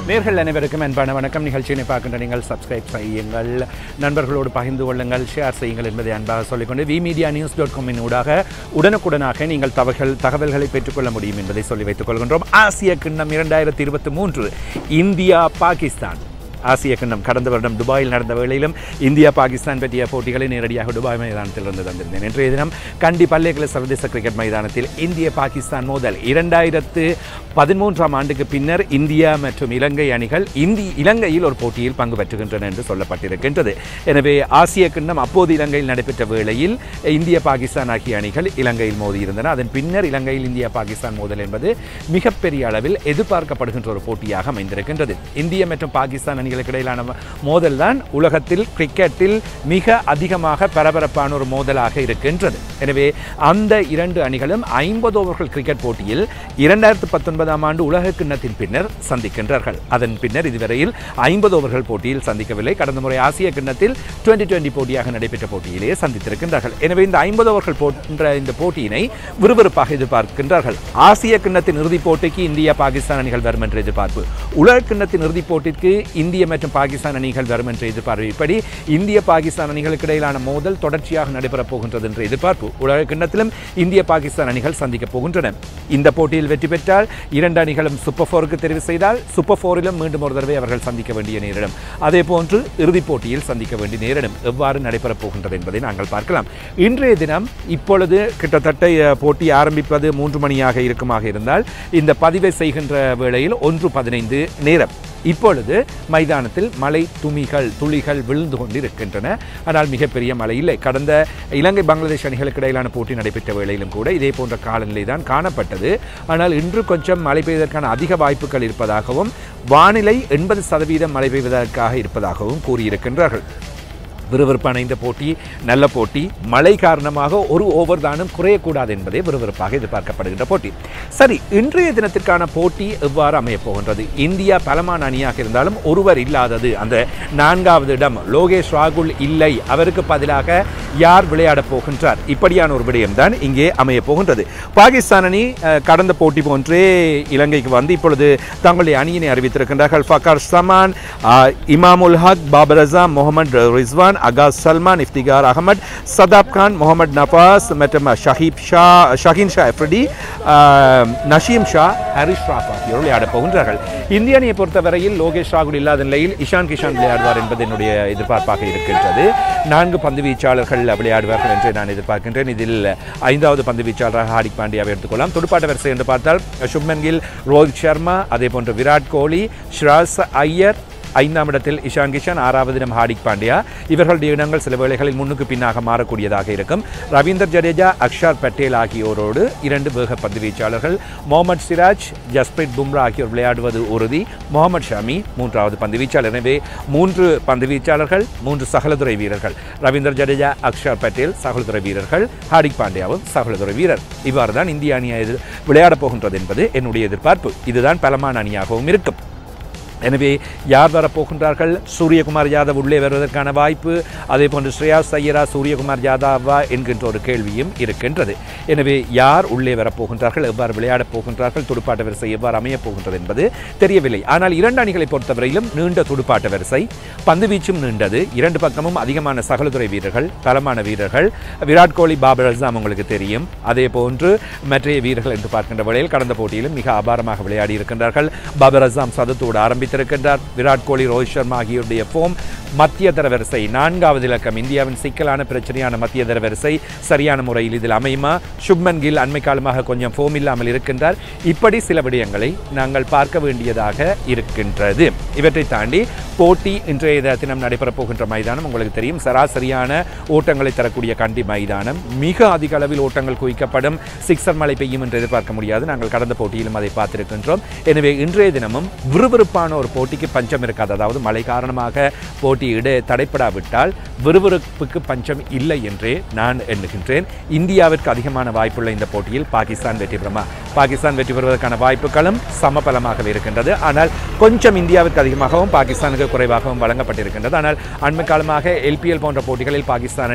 நேர்கள் அனைவருக்கும் அன்பான வணக்கம் நிகழ்ச்சியினை பார்க்கின்ற நீங்கள் சப்ஸ்கிரைப் செய்யுங்கள் நண்பர்களோடு பகிர்ந்து கொள்ளுங்கள் ஷேர் செய்யுங்கள் என்பதை அன்பாக சொல்லிக்கொண்டு வி மீடியா நியூஸ் டாட் காமின் ஊடாக உடனுக்குடனாக நீங்கள் தகவல் தகவல்களை பெற்றுக்கொள்ள முடியும் என்பதை சொல்லி வைத்துக் கொள்கின்றோம் ஆசிய கிண்ணம் இரண்டாயிரத்தி இருபத்தி மூன்று இந்தியா பாகிஸ்தான் ஆசிய கிண்ணம் கடந்த வருடம் துபாயில் நடந்த வேளையிலும் இந்தியா பாகிஸ்தான் பற்றிய போட்டிகளை நேரடியாக துபாய் மைதானத்தில் இருந்து தந்திருந்தேன் இன்றைய தினம் கண்டி பல்லேகல சர்வதேச கிரிக்கெட் மைதானத்தில் இந்திய பாகிஸ்தான் மோதல் இரண்டாயிரத்து பதிமூன்றாம் ஆண்டுக்கு பின்னர் இந்தியா மற்றும் இலங்கை அணிகள் இந்தி இலங்கையில் ஒரு போட்டியில் பங்கு பெற்றுகின்றன என்று சொல்லப்பட்டிருக்கின்றது எனவே ஆசிய கிண்ணம் அப்போது இலங்கையில் நடைபெற்ற வேளையில் இந்திய பாகிஸ்தான் ஆகிய அணிகள் இலங்கையில் மோதியிருந்தன அதன் பின்னர் இலங்கையில் இந்தியா பாகிஸ்தான் மோதல் என்பது மிகப்பெரிய அளவில் எதிர்பார்க்கப்படுகின்ற ஒரு போட்டியாக அமைந்திருக்கின்றது இந்திய மற்றும் பாகிஸ்தான் அணிகளுக்கு இடையிலான மோதல் தான் உலகத்தில் கிரிக்கெட்டில் மிக அதிகமாக பரபரப்பான ஒரு மோதலாக இருக்கின்றது எனவே அந்த இரண்டு அணிகளும் ஐம்பது ஓவர்கள் கிரிக்கெட் போட்டியில் இரண்டாயிரத்து பத்தொன்பதாம் ஆண்டு உலக கிண்ணத்தின் பின்னர் சந்திக்கின்றார்கள் அதன் பின்னர் இதுவரையில் ஐம்பது ஓவர்கள் போட்டியில் சந்திக்கவில்லை கடந்த முறை ஆசிய கிண்ணத்தில் டுவெண்டி டுவெண்டி போட்டியாக நடைபெற்ற போட்டியிலேயே சந்தித்திருக்கின்றார்கள் எனவே இந்த ஐம்பது ஓவர்கள் போன்ற இந்த போட்டியினை விறுவிறுப்பாக எதிர்பார்க்கின்றார்கள் ஆசிய கிண்ணத்தின் இறுதிப் போட்டிக்கு இந்தியா பாகிஸ்தான் அணிகள் வரும் என்ற எதிர்பார்ப்பு உலக கிண்ணத்தின் இறுதிப் போட்டிக்கு இந்திய மற்றும் பாகிஸ்தான் அணிகள் வரும் என்ற எதிர்பார்ப்பு இப்படி இந்திய பாகிஸ்தான் அணிகளுக்கு இடையிலான மோதல் தொடர்ச்சியாக நடைபெறப் போகின்றது என்ற எதிர்பார்ப்பு உலக கிண்ணத்திலும் இந்திய பாகிஸ்தான் அணிகள் சந்திக்கப் போகின்றன இந்த போட்டியில் வெற்றி பெற்றால் இரண்டு அணிகளும் சூப்பர் ஃபோருக்கு தெரிவு செய்தால் சூப்பர் ஃபோரிலும் மீண்டும் ஒரு தடவை அவர்கள் சந்திக்க வேண்டிய நேரிடும் அதே போன்று இறுதிப் போட்டியில் சந்திக்க வேண்டிய நேரிடும் எவ்வாறு நடைபெறப் போகின்றது என்பதை நாங்கள் பார்க்கலாம் இன்றைய தினம் இப்பொழுது கிட்டத்தட்ட அஹ், போட்டி ஆரம்பிப்பது மூன்று மணியாக இருக்குமாக இருந்தால் இந்த பதிவை செய்கின்ற வேளையில் ஒன்று பதினைந்து நேரம் இப்பொழுது மைதானத்தில் மழை துமிகள் துளிகள் விழுந்து கொண்டிருக்கின்றன ஆனால் மிகப்பெரிய மழை இல்லை கடந்த இலங்கை பங்களாதேஷ் அணிகளுக்கு இடையிலான போட்டி நடைபெற்ற வேளையிலும் கூட இதே போன்ற காலநிலை தான் காணப்பட்டது ஆனால் இன்று கொஞ்சம் மழை பெய்வதற்கான அதிக வாய்ப்புகள் இருப்பதாகவும் வானிலை எண்பது சதவீதம் மழை பெய்வதற்காக இருப்பதாகவும் கூறியிருக்கின்றார்கள் விறுவிறுப்பான இந்த போட்டி நல்ல போட்டி மழை காரணமாக ஒரு ஓவர் தானும் குறையக்கூடாது என்பதே விறுவிறுப்பாக எதிர்பார்க்கப்படுகின்ற போட்டி சரி இன்றைய தினத்திற்கான போட்டி எவ்வாறு அமையப் போகின்றது இந்தியா பலமான அணியாக இருந்தாலும் ஒருவர் இல்லாதது அந்த நான்காவது இடம் லோகேஷ் ராகுல் இல்லை அவருக்கு பதிலாக யார் விளையாடப் போகின்றார் இப்படியான ஒரு விடயம்தான் இங்கே அமையப் போகின்றது பாகிஸ்தான் அணி அஹ், கடந்த போட்டி போன்றே இலங்கைக்கு வந்து இப்பொழுது தங்களுடைய அணியினை அறிவித்திருக்கின்றார்கள் ஃபக்கர் சமான் அஹ், இமாமுல் ஹக் பாபர் அசாம் முகமது ரிஸ்வான் அகாஸ் சல்மான் இஃப்திகார் அகமட் சதாப் கான் முகமது நவாஸ் மற்றும் ஷஹீப் ஷா ஷஹீன் ஷா எஃப்ரிடி அஹ், நஷீம் ஷா ஹரிஷ் ராஃப் ஆகியோர் விளையாடப் போகின்றார்கள் இந்திய அணியை பொறுத்தவரையில் லோகேஷ் ராகுல் இல்லாத நிலையில் இஷான் கிஷான் விளையாடுவார் என்பது என்னுடைய எதிர்பார்ப்பாக இருக்கின்றது நான்கு பந்து வீச்சாளர்கள் விளையாடுவார்கள் என்று நான் எதிர்பார்க்கின்றேன் இதில் ஐந்தாவது பந்து வீச்சாளராக ஹார்திக் பாண்டியாவை எடுத்துக்கொள்ளலாம் துடுப்பாட்ட வரிசை என்று பார்த்தால் சுப்மன் கில் ரோஹித் சர்மா அதே போன்று விராட் கோலி ஷ்ராஸ் ஐயர் ஐந்தாம் இடத்தில் இஷான் கிஷன் ஆறாவது இடம் ஹார்திக் பாண்டியா இவர்களுடைய இடங்கள் சில வேளைகளில் முன்னுக்கு பின்னாக மாறக்கூடியதாக இருக்கும் ரவீந்தர் ஜடேஜா அக்ஷர் பட்டேல் ஆகியோரோடு இரண்டு வேக பந்து வீச்சாளர்கள் முகமது சிராஜ் ஜஸ்பிரித் பும்ரா ஆகியோர் விளையாடுவது உறுதி முகமது ஷமி மூன்றாவது பந்து வீச்சாளர் எனவே மூன்று பந்து வீச்சாளர்கள் மூன்று சகலதுறை வீரர்கள் ரவீந்தர் ஜடேஜா அக்ஷர் பட்டேல் சகலதுறை வீரர்கள் ஹார்திக் பாண்டியாவும் சகலதுறை வீரர் இவ்வாறு தான் இந்திய அணியை எதிர் விளையாடப் போகின்றது என்பது என்னுடைய எதிர்பார்ப்பு இதுதான் பலமான அணியாகவும் இருக்கும் எனவே யார் வரப்போகின்றார்கள் சூரியகுமார் யாதவ் உள்ளே வருவதற்கான வாய்ப்பு அதே போன்று ஸ்ரேயாஸ் ஐயரா சூரியகுமார் யாதவா என்கின்ற ஒரு கேள்வியும் இருக்கின்றது எனவே யார் உள்ளே வரப்போகின்றார்கள் எவ்வாறு விளையாடப் போகின்றார்கள் துடுப்பாட்ட வரிசை எவ்வாறு அமையப் போகின்றது என்பது தெரியவில்லை ஆனால் இரண்டு அணிகளை பொறுத்தவரையிலும் நீண்ட துடுப்பாட்ட வரிசை பந்து வீச்சும் நீண்டது இரண்டு பக்கமும் அதிகமான சகலதுறை வீரர்கள் பலமான வீரர்கள் விராட் கோலி பாபர் அசாம் உங்களுக்கு தெரியும் அதே போன்று மற்றைய வீரர்கள் என்று பார்க்கின்ற வேளையில் கடந்த போட்டியிலும் மிக அபாரமாக விளையாடி இருக்கின்றார்கள் பாபர் அசாம் சதத்தோடு ஆரம்பித்திருக்கின்றார் விராட் கோலி ரோஹித் சர்மா ஆகியோருடைய ஃபோம் மத்திய தர வரிசை நான்காவது இலக்கம் இந்தியாவின் சிக்கலான பிரச்சனையான மத்திய தர வரிசை சரியான முறையில் இதில் அமையுமா சுப்மன் கில் அண்மை காலமாக கொஞ்சம் ஃபோம் இல்லாமல் இருக்கின்றார் இப்படி சில விடயங்களை நாங்கள் பார்க்க வேண்டியதாக இருக்கின்றது இவற்றை தாண்டி போட்டி இன்றைய தினம் நடைபெறப் போகின்ற மைதானம் உங்களுக்கு தெரியும் சராசரியான ஓட்டங்களை தரக்கூடிய கண்டி மைதானம் மிக அதிக அளவில் ஓட்டங்கள் குவிக்கப்படும் சிக்ஸர் மழை பெய்யும் என்று எதிர்பார்க்க முடியாது நாங்கள் கடந்த போட்டியிலும் அதை பார்த்திருக்கின்றோம் எனவே இன்றைய தினமும் விறுவிறுப்பான ஒரு போட்டிக்கு பஞ்சம் இருக்காது அதாவது மழை காரணமாக போட்டி இட தடைப்படாவிட்டால் விறுவிறுப்புக்கு பஞ்சம் இல்லை என்றே நான் எண்ணுகின்றேன் இந்தியாவிற்கு அதிகமான வாய்ப்புள்ள இந்த போட்டியில் பாகிஸ்தான் வெற்றி பெறுமா பாகிஸ்தான் வெற்றி பெறுவதற்கான வாய்ப்புகளும் சமபலமாகவே இருக்கின்றது ஆனால் கொஞ்சம் இந்தியாவிற்கு அதிகமாகவும் பாகிஸ்தானுக்கு குறைவாகவும் வழங்கப்பட்டிருக்கின்றது ஆனால் அண்மை காலமாக எல்பிஎல் போன்ற போட்டிகளில் பாகிஸ்தான் அணி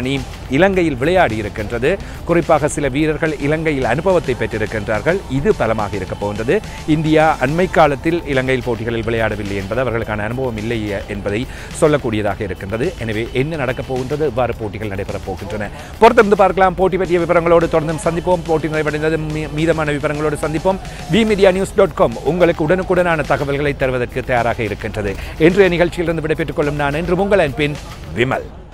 இலங்கையில் விளையாடி இருக்கின்றது குறிப்பாக சில வீரர்கள் இலங்கையில் அனுபவத்தை பெற்றிருக்கின்றார்கள் இது பலமாக இருக்க போகின்றது இந்தியா அண்மை காலத்தில் இலங்கையில் போட்டிகளில் விளையாடவில்லை என்பது அவர்களுக்கான அனுபவம் இல்லை என்பதை சொல்லக்கூடியதாக இருக்கின்றது எனவே என்ன நடக்கப் போகின்றது எவ்வாறு போட்டிகள் நடைபெறப் போகின்றன பொறுத்திருந்து பார்க்கலாம் போட்டி பற்றிய விவரங்களோடு தொடர்ந்து சந்திப்போம் போட்டி நிறைவடைந்தது மீ- மீதமான விவரங்களோடு சந்திப்போம் V media news dot com உங்களுக்கு உடனுக்குடனான தகவல்களை தருவதற்கு தயாராக இருக்கின்றது இன்றைய நிகழ்ச்சியிலிருந்து விடைபெற்றுக் கொள்ளும் நான் என்று உங்கள் அன்பின் விமல்